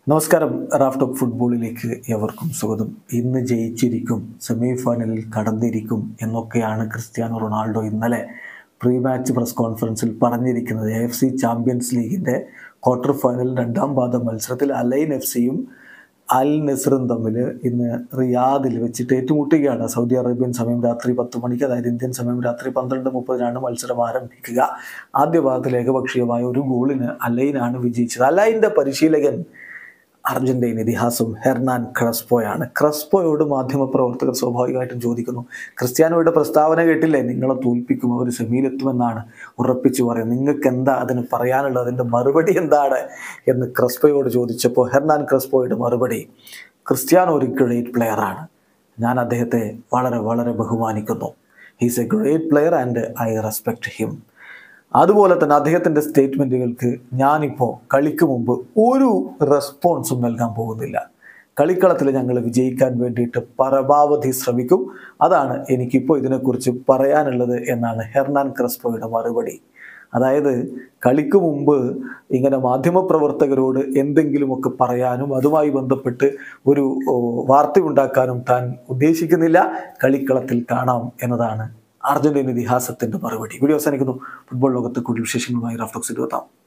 നമസ്കാരം Raf talk ഫുട്ബോളിലേക്ക് എവർക്കും സ്വാഗതം ഇന്ന് ജയിച്ചിരിക്കും സെമി ഫൈനലിൽ കടന്നിരിക്കും എന്നൊക്കെയാണ് ക്രിസ്ത്യാനോ റൊണാൾഡോ ഇന്നലെ പ്രീ മാച്ച് പ്രസ് കോൺഫറൻസിൽ പറഞ്ഞിരിക്കുന്നത് എ എഫ് സി ചാമ്പ്യൻസ് ലീഗിൻ്റെ ക്വാർട്ടർ ഫൈനൽ രണ്ടാം പാദ മത്സരത്തിൽ അലൈൻ എഫ് സിയും അൽ നസറും തമ്മിൽ ഇന്ന് റിയാദിൽ വെച്ചിട്ട് ഏറ്റുമുട്ടുകയാണ് സൗദി അറേബ്യൻ സമയം രാത്രി പത്ത് മണിക്ക് അതായത് ഇന്ത്യൻ സമയം രാത്രി പന്ത്രണ്ട് മുപ്പതിനാണ് മത്സരം ആരംഭിക്കുക ആദ്യ ഭാഗത്തിൽ ഏകപക്ഷീയമായ ഒരു ഗോളിന് അലൈനാണ് വിജയിച്ചത് അലൈൻ്റെ പരിശീലകൻ അർജന്റീൻ ഇതിഹാസം ഹെർനാൻ ക്രസ്പോയാണ് ക്രസ്പോയോട് മാധ്യമപ്രവർത്തകർ സ്വാഭാവികമായിട്ടും ചോദിക്കുന്നു ക്രിസ്ത്യാനോയുടെ പ്രസ്താവന കേട്ടില്ലേ നിങ്ങളെ തോൽപ്പിക്കും അവർ സെമിയിലെത്തുമെന്നാണ് ഉറപ്പിച്ചു പറയുന്നത് നിങ്ങൾക്ക് എന്താ അതിന് പറയാനുള്ളത് അതിൻ്റെ മറുപടി എന്താണ് എന്ന് ക്രസ്പോയോട് ചോദിച്ചപ്പോൾ ഹെർനാൻ ക്രസ്പോയുടെ മറുപടി ക്രിസ്ത്യാനോ ഒരു ഗ്രേറ്റ് പ്ലെയറാണ് ഞാൻ അദ്ദേഹത്തെ വളരെ വളരെ ബഹുമാനിക്കുന്നു he's a great player and I respect him അതുപോലെ തന്നെ അദ്ദേഹത്തിൻ്റെ സ്റ്റേറ്റ്മെൻറ്റുകൾക്ക് ഞാനിപ്പോൾ കളിക്ക് മുമ്പ് ഒരു റെസ്പോൺസും നൽകാൻ പോകുന്നില്ല കളിക്കളത്തിൽ ഞങ്ങൾ വിജയിക്കാൻ വേണ്ടിയിട്ട് പരമാവധി ശ്രമിക്കും അതാണ് എനിക്കിപ്പോൾ ഇതിനെക്കുറിച്ച് പറയാനുള്ളത് എന്നാണ് ഹെർനാൻ ക്രസ്പോയുടെ മറുപടി അതായത് കളിക്ക് മുമ്പ് ഇങ്ങനെ മാധ്യമപ്രവർത്തകരോട് എന്തെങ്കിലുമൊക്കെ പറയാനും അതുമായി ബന്ധപ്പെട്ട് ഒരു ഓ, വാർത്തയുണ്ടാക്കാനും താൻ ഉദ്ദേശിക്കുന്നില്ല കളിക്കളത്തിൽ കാണാം എന്നതാണ് അർജന്റീൻ ഇതിഹാസത്തിന്റെ മറുപടി വീഡിയോ അവസാനിക്കുന്നു ഫുട്ബോൾ ലോകത്ത് കൂടുതൽ വിശേഷങ്ങളുമായി റഫ്ലോക്സ് ഇരുപത്താം